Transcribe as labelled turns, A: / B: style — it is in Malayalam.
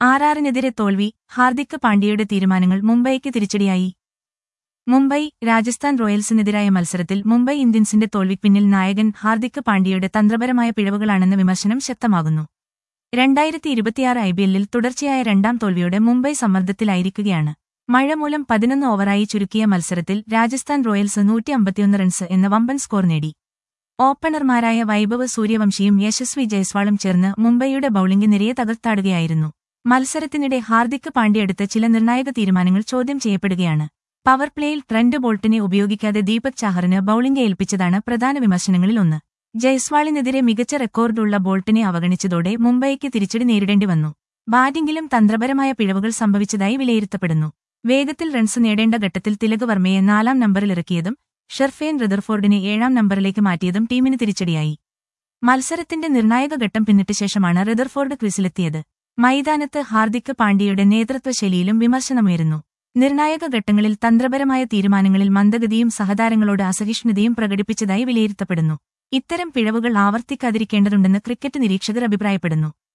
A: ആറാറിനെതിരെ തോൽവി ഹാർദിക് പാണ്ഡ്യയുടെ തീരുമാനങ്ങൾ മുംബൈക്ക് തിരിച്ചടിയായി മുംബൈ രാജസ്ഥാൻ റോയൽസിനെതിരായ മത്സരത്തിൽ മുംബൈ ഇന്ത്യൻസിന്റെ തോൽവിക്ക് പിന്നിൽ നായകൻ ഹാർദിക് പാണ്ഡ്യയുടെ തന്ത്രപരമായ പിഴവുകളാണെന്ന വിമർശനം ശക്തമാകുന്നു രണ്ടായിരത്തി ഇരുപത്തിയാറ് ഐപിഎല്ലിൽ തുടർച്ചയായ രണ്ടാം തോൽവിയോടെ മുംബൈ സമ്മർദ്ദത്തിലായിരിക്കുകയാണ് മഴ മൂലം പതിനൊന്ന് ഓവറായി ചുരുക്കിയ മത്സരത്തിൽ രാജസ്ഥാൻ റോയൽസ് നൂറ്റി അമ്പത്തിയൊന്ന് റൺസ് എന്ന വമ്പൻ സ്കോർ നേടി ഓപ്പണർമാരായ വൈഭവ് സൂര്യവംശിയും യശസ്വി ജയ്സ്വാളും ചേർന്ന് മുംബൈയുടെ ബൌളിംഗ് നിരയെ തകർത്താടുകയായിരുന്നു മത്സരത്തിനിടെ ഹാർദിക് പാണ്ഡ്യ എടുത്ത ചില നിർണായക തീരുമാനങ്ങൾ ചോദ്യം ചെയ്യപ്പെടുകയാണ് പവർ പ്ലേയിൽ ട്രെൻഡ് ബോൾട്ടിനെ ഉപയോഗിക്കാതെ ദീപക് ചാഹറിന് ബൌളിംഗ് ഏൽപ്പിച്ചതാണ് പ്രധാന വിമർശനങ്ങളിൽ ഒന്ന് ജയ്സ്വാളിനെതിരെ മികച്ച റെക്കോർഡുള്ള ബോൾട്ടിനെ അവഗണിച്ചതോടെ മുംബൈക്ക് തിരിച്ചടി നേരിടേണ്ടി വന്നു ബാറ്റിംഗിലും തന്ത്രപരമായ പിഴവുകൾ സംഭവിച്ചതായി വിലയിരുത്തപ്പെടുന്നു വേഗത്തിൽ റൺസ് നേടേണ്ട ഘട്ടത്തിൽ തിലക് വർമ്മയെ നാലാം നമ്പറിലിറക്കിയതും ഷെർഫേൻ റദർഫോർഡിനെ ഏഴാം നമ്പറിലേക്ക് മാറ്റിയതും ടീമിന് തിരിച്ചടിയായി മത്സരത്തിന്റെ നിർണായക ഘട്ടം പിന്നിട്ട ശേഷമാണ് റദർഫോർഡ് ക്വിസിലെത്തിയത് മൈതാനത്ത് ഹാർദിക് പാണ്ഡ്യയുടെ നേതൃത്വശൈലിയിലും വിമർശനമുയരുന്നു നിർണായക ഘട്ടങ്ങളിൽ തന്ത്രപരമായ തീരുമാനങ്ങളിൽ മന്ദഗതിയും സഹതാരങ്ങളോട് അസഹിഷ്ണുതയും പ്രകടിപ്പിച്ചതായി വിലയിരുത്തപ്പെടുന്നു ഇത്തരം പിഴവുകൾ ആവർത്തിക്കാതിരിക്കേണ്ടതുണ്ടെന്ന് ക്രിക്കറ്റ് നിരീക്ഷകർ അഭിപ്രായപ്പെടുന്നു